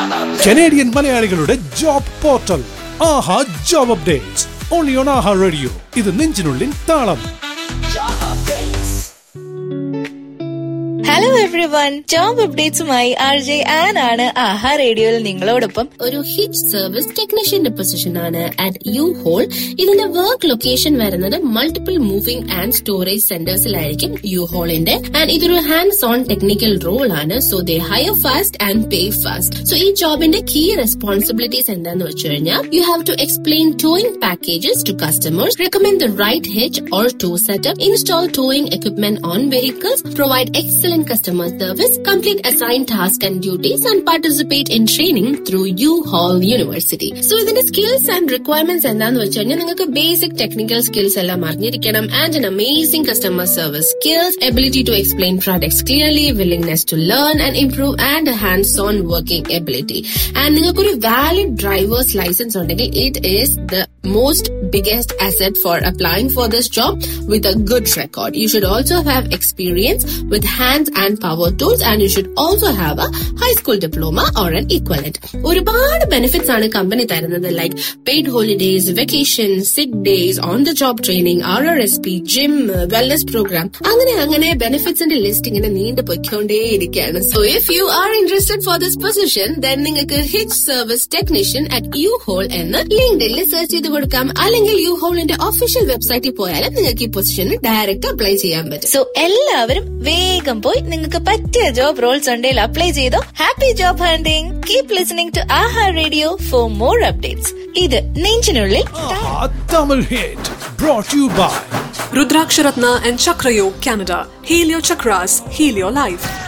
Canadian മലയാളികളുടെ job portal Aaha job updates only on Aaha radio ഇത് നെഞ്ചിനുള്ളിൽ താളം ഹലോ എവ്രി വൺ ജോബ് അപ്ഡേറ്റ്സുമായി ആർ ജെ ആൻ ആണ് ആഹാ റേഡിയോയിൽ നിങ്ങളോടൊപ്പം ഒരു ഹിറ്റ് സർവീസ് ടെക്നീഷ്യന്റെ പൊസിഷൻ ആണ് അറ്റ് യു ഹോൾ ഇതിന്റെ വർക്ക് ലൊക്കേഷൻ വരുന്നത് മൾട്ടിപ്പിൾ മൂവിംഗ് ആൻഡ് സ്റ്റോറേജ് സെന്റേഴ്സിലായിരിക്കും യു ഹോളിന്റെ ആൻഡ് ഇതൊരു ഹാൻഡ്സ് ഓൺ ടെക്നിക്കൽ റോൾ ആണ് so they hire fast and pay fast so ഈ ജോബിന്റെ കീ റെസ്പോൺസിബിലിറ്റീസ് എന്താന്ന് വെച്ച് കഴിഞ്ഞാൽ you have to explain towing packages to customers recommend the right hitch or tow setup, install towing equipment on vehicles, provide excellent customer service, complete assigned tasks and duties, and participate in training through U-Haul University. So ഇതിന്റെ skills and requirements എന്താന്ന് വെച്ച് കഴിഞ്ഞാൽ നിങ്ങൾക്ക് basic technical skills എല്ലാം അറിഞ്ഞിരിക്കണം and an amazing customer service skills, ability to explain products clearly, willingness to learn and improve, and a hands-on working ability. And നിങ്ങൾക്കൊരു valid driver's license ഉണ്ടെങ്കിൽ it is the most biggest asset for applying for this job with a good record. You should also have experience with hands and power tools and you should also have a high school diploma or an equivalent. ഒരുപാട് benefits ആണ് company തരുന്നത് like paid holidays vacation sick days on the job training R R S P gym wellness programme അങ്ങനെ അങ്ങനെ ബെനിഫിറ്റ്സിന്റെ list ഇങ്ങനെ നീണ്ടു പൊയ്ക്കൊണ്ടേയിരിക്കുകയാണ് so if you are interested for this position then നിങ്ങൾക്ക് hit service technician at U Haul എന്ന് ലിങ്ക്ഡിൽ search ചെയ്ത് കൊടുക്കാം അല്ലെങ്കിൽ യു ഹോളിന്റെ ഒഫീഷ്യൽ വെബ്സൈറ്റിൽ പോയാലും നിങ്ങൾക്ക് ഈ പൊസിഷനിൽ ഡയറക്റ്റ് അപ്ലൈ ചെയ്യാൻ പറ്റും സോ എല്ലാവരും വേഗം പോയി നിങ്ങൾക്ക് പറ്റിയ ജോബ് റോൾസ് ഉണ്ടെങ്കിൽ അപ്ലൈ ചെയ്തോ happy job hunting keep listening to Aaha radio for more updates ഇത് നെഞ്ചിനുള്ളിൽ Aaha Tamil hit brought you by Rudraksharatna and Chakrayo, Canada. Heal your chakras, heal your life.